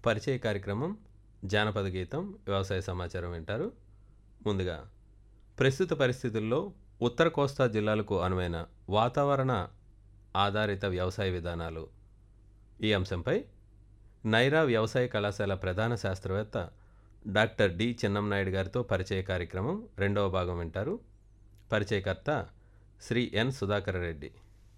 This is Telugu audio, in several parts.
పరిచయ కార్యక్రమం జానపద గీతం వ్యవసాయ సమాచారం వింటారు ముందుగా ప్రస్తుత పరిస్థితుల్లో ఉత్తర కోస్తా జిల్లాలకు అనువైన వాతావరణ ఆధారిత వ్యవసాయ విధానాలు ఈ అంశంపై నైరా వ్యవసాయ కళాశాల ప్రధాన శాస్త్రవేత్త డాక్టర్ డి చిన్నంనాయుడు గారితో పరిచయ కార్యక్రమం రెండవ భాగం వింటారు పరిచయకర్త శ్రీ ఎన్ సుధాకర్ రెడ్డి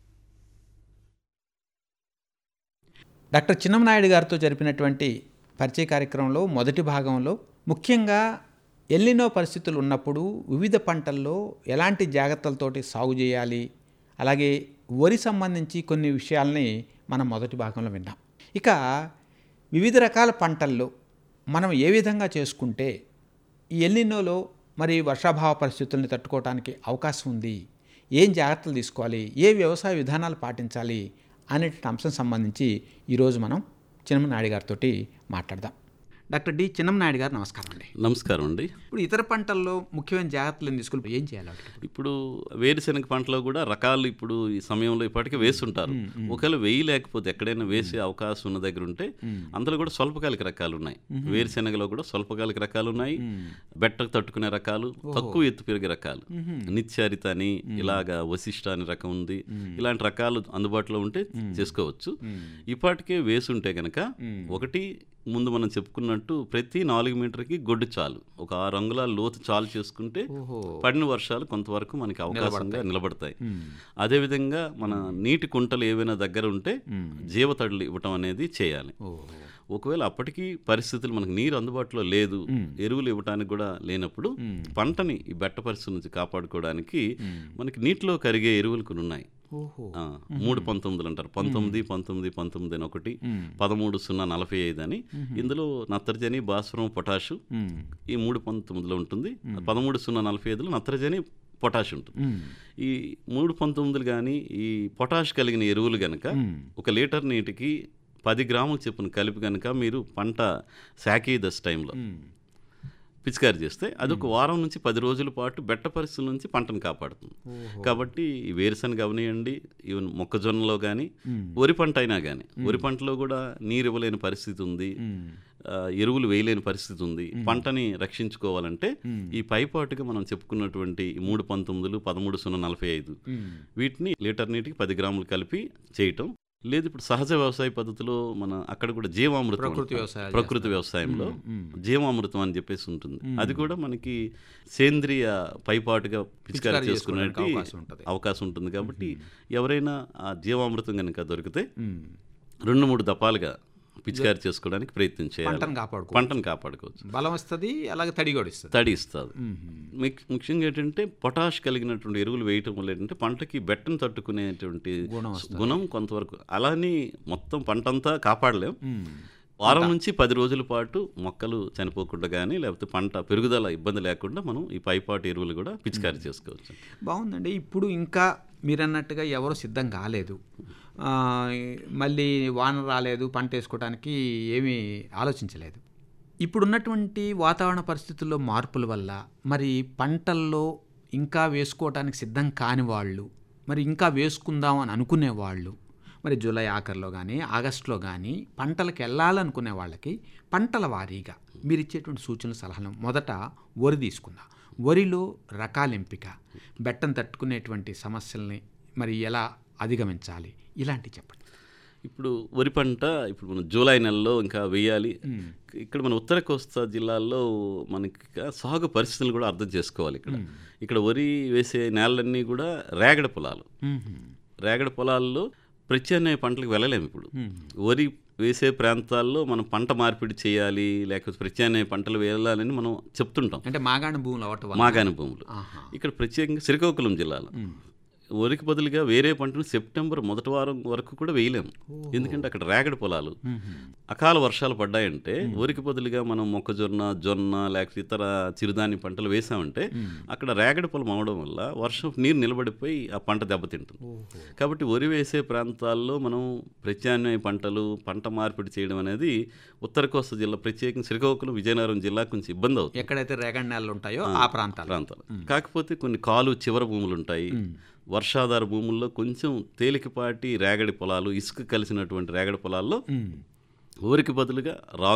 డాక్టర్ చిన్నమనాయుడు గారితో జరిపినటువంటి పరిచయ కార్యక్రమంలో మొదటి భాగంలో ముఖ్యంగా ఎల్లినో పరిస్థితులు ఉన్నప్పుడు వివిధ పంటల్లో ఎలాంటి జాగ్రత్తలతోటి సాగు చేయాలి అలాగే వరి సంబంధించి కొన్ని విషయాల్ని మనం మొదటి భాగంలో విన్నాం ఇక వివిధ రకాల పంటల్లో మనం ఏ విధంగా చేసుకుంటే ఈ ఎల్లినోలో మరి వర్షాభావ పరిస్థితుల్ని తట్టుకోవడానికి అవకాశం ఉంది ఏం జాగ్రత్తలు తీసుకోవాలి ఏ వ్యవసాయ విధానాలు పాటించాలి అనేటువంటి అంశం సంబంధించి ఈరోజు మనం చిన్నమనాయుడు గారితో మాట్లాడదాం డాక్టర్ డి చిన్నమనాయుడు గారు నమస్కారం అండి నమస్కారం అండి ఇప్పుడు ఇతర పంటల్లో ముఖ్యమైన జాగ్రత్తలు తీసుకుని ఏం చేయాలి వాటికి? ఇప్పుడు వేరుశనగ పంటలో కూడా రకాలు ఇప్పుడు ఈ సమయంలో ఇప్పటికే వేస్తుంటారు ఒకవేళ వేయి లేకపోతే ఎక్కడైనా వేసే అవకాశం ఉన్న దగ్గర ఉంటే అందులో కూడా స్వల్పకాలిక రకాలు ఉన్నాయి వేరుశనగలో కూడా స్వల్పకాలిక రకాలు ఉన్నాయి బెట్టకు తట్టుకునే రకాలు తక్కువ ఎత్తు పెరిగే రకాలు నిత్యారిత అని ఇలాగా వశిష్ట అనే రకం ఉంది ఇలాంటి రకాలు అందుబాటులో ఉంటే చేసుకోవచ్చు ఇప్పటికే వేసుంటే కనుక ఒకటి ముందు మనం చెప్పుకున్నట్టు ప్రతి నాలుగు మీటర్కి గొడ్డు చాలు ఒక ఆరు అంగుళాల లోతు చాలు చేసుకుంటే ఓహో పడిన వర్షాలు కొంతవరకు మనకి అవకాశంగా నిలబడతాయి అదేవిధంగా మన నీటి కుంటలు ఏవైనా దగ్గర ఉంటే జీవతడులు ఇవ్వటం అనేది చేయాలి ఓహో ఒకవేళ అప్పటికి పరిస్థితులు మనకు నీరు అందుబాటులో లేదు ఎరువులు ఇవ్వడానికి కూడా లేనప్పుడు పంటని ఈ బెట్ట పరిస్థితుల నుంచి కాపాడుకోవడానికి మనకి నీటిలో కరిగే ఎరువులు కొన్ని ఉన్నాయి ఓహో ఆ, మూడు పంతొమ్మిదిలు అంటారు పంతొమ్మిది పంతొమ్మిది పంతొమ్మిది అని ఒకటి పదమూడు సున్నా నలభై ఐదు అని ఇందులో నత్రజని భాస్వరం పొటాషు ఈ మూడు పంతొమ్మిదిలో ఉంటుంది పదమూడు సున్నా నలభై ఐదులో నత్రజని పొటాష్ ఉంటుంది ఈ మూడు పంతొమ్మిదిలు కానీ ఈ పొటాష్ కలిగిన ఎరువులు గనక ఒక లీటర్ నీటికి పది గ్రాములు చెప్పున కలిపి కనుక మీరు పంట శాఖీ దశ టైంలో పిచికారి చేస్తే అది ఒక వారం నుంచి పది రోజుల పాటు బెట్ట పరిస్థితుల నుంచి పంటను కాపాడుతుంది కాబట్టి ఈ వేరుశనగ అవనియండి ఈవెన్ మొక్కజొన్నలో కానీ వరి పంట అయినా కానీ వరి పంటలో కూడా నీరు ఇవ్వలేని పరిస్థితి ఉంది ఆ, ఎరువులు వేయలేని పరిస్థితి ఉంది పంటని రక్షించుకోవాలంటే ఈ పైపాటుగా మనం చెప్పుకున్నటువంటి ఈ మూడు పంతొమ్మిదిలు పదమూడు సున్నా నలభై ఐదు వీటిని లీటర్ నీటికి పది గ్రాములు కలిపి చేయటం లేదు ఇప్పుడు సహజ వ్యవసాయ పద్ధతిలో మన అక్కడ కూడా జీవామృతం ప్రకృతి అంటాం. వ్యవసాయాలు ప్రకృతి వ్యవసాయంలో జీవామృతం అని చెప్పేసి ఉంటుంది అది కూడా మనకి సేంద్రియ పైపాటుగా పిచికారి పిచికారీ చేసుకునేటి చేసుకోవడానికి అవకాశం ఉంటుంది. అవకాశం ఉంటుంది కాబట్టి ఎవరైనా ఆ జీవామృతం కనుక దొరికితే ఉమ్. రెండు మూడు దపాలుగా పిచికారి చేసుకోవడానికి ప్రయత్నం చేయాలి పంటను కాపాడుకో పంటను కాపాడుకోవచ్చు బలం వస్తుంది అలాగే తడి కూడా ఇస్తుంది తడి ఇస్తుంది ముఖ్య- ముఖ్యంగా ఏంటంటే పొటాష్ కలిగినటువంటి ఎరువులు వేయటం వల్ల ఏంటంటే పంటకి బెట్టను తట్టుకునేటువంటి గుణం గుణం కొంతవరకు అలాని మొత్తం పంటంతా కాపాడలేం వారం నుంచి పది రోజుల పాటు మొక్కలు చనిపోకుండా కానీ లేకపోతే పంట పెరుగుదల ఇబ్బంది లేకుండా మనం ఈ పైపాటు ఎరువులు కూడా పిచికారి చేసుకోవచ్చు బాగుందండి ఇప్పుడు ఇంకా మీరు అన్నట్టుగా ఎవరు సిద్ధం కాలేదు ఆ, మళ్ళీ వాన రాలేదు పంట వేసుకోవడానికి ఏమీ ఆలోచించలేదు ఇప్పుడున్నటువంటి వాతావరణ పరిస్థితుల్లో మార్పుల వల్ల మరి పంటల్లో ఇంకా వేసుకోవడానికి సిద్ధం కాని వాళ్ళు మరి ఇంకా వేసుకుందాం అని అనుకునే వాళ్ళు మరి జూలై ఆఖరిలో కానీ ఆగస్టులో కానీ పంటలకు వెళ్ళాలనుకునే వాళ్ళకి పంటల వారీగా మీరు ఇచ్చేటువంటి సూచనలు సలహాలు మొదట వరి తీసుకుందాం వరిలో రకాల ఎంపిక బెట్టం తట్టుకునేటువంటి సమస్యల్ని మరి ఎలా అధిగమించాలి ఇలాంటివి చెప్పండి ఇప్పుడు వరి పంట ఇప్పుడు మనం జూలై నెలలో ఇంకా వేయాలి ఇక్కడ మన ఉత్తర కోస్తా జిల్లాల్లో మనకి ఇంకా సాగు పరిస్థితులు కూడా అర్థం చేసుకోవాలి ఇక్కడ ఇక్కడ వరి వేసే నేలన్నీ కూడా రేగడ పొలాలు రేగడ పొలాల్లో ప్రత్యామ్నాయ పంటలకు వెళ్ళలేము ఇప్పుడు వరి వేసే ప్రాంతాల్లో మనం పంట మార్పిడి చేయాలి లేకపోతే ప్రత్యామ్నాయ పంటలు వేయాలని మనం చెప్తుంటాం అంటే మాగాణ భూములు అవటం వల్ల మాగాని భూములు ఆహా. ఇక్కడ ప్రత్యేకంగా శ్రీకాకుళం జిల్లాలో వరికి బదులుగా వేరే పంటను సెప్టెంబర్ మొదటి వారం వరకు కూడా వేయలేము ఎందుకంటే అక్కడ రేగడి పొలాలు అకాల వర్షాలు పడ్డాయంటే వరికి బదులుగా మనం మొక్కజొన్న జొన్న లేకపోతే ఇతర చిరుధాన్య పంటలు వేసామంటే అక్కడ రేగడి పొలం అవడం వల్ల వర్షం నీరు నిలబడిపోయి ఆ పంట దెబ్బతింటుంది కాబట్టి వరి వేసే ప్రాంతాల్లో మనం ప్రత్యామ్నాయ పంటలు పంట మార్పిడి చేయడం అనేది ఉత్తర కోస్తా జిల్లా ప్రత్యేకంగా శ్రీకాకుళం విజయనగరం జిల్లా కొంచెం ఇబ్బంది అవుతుంది ఎక్కడైతే రేగడి నేలలు ఉంటాయో ఆ ప్రాంతాలు ప్రాంతాలు కాకపోతే కొన్ని కాలు చివర భూములు ఉంటాయి వర్షాధార భూముల్లో కొంచెం తేలికపాటి రేగడి పొలాలు ఇసుక కలిసినటువంటి రేగడి పొలాల్లో ఊరికి బదులుగా రా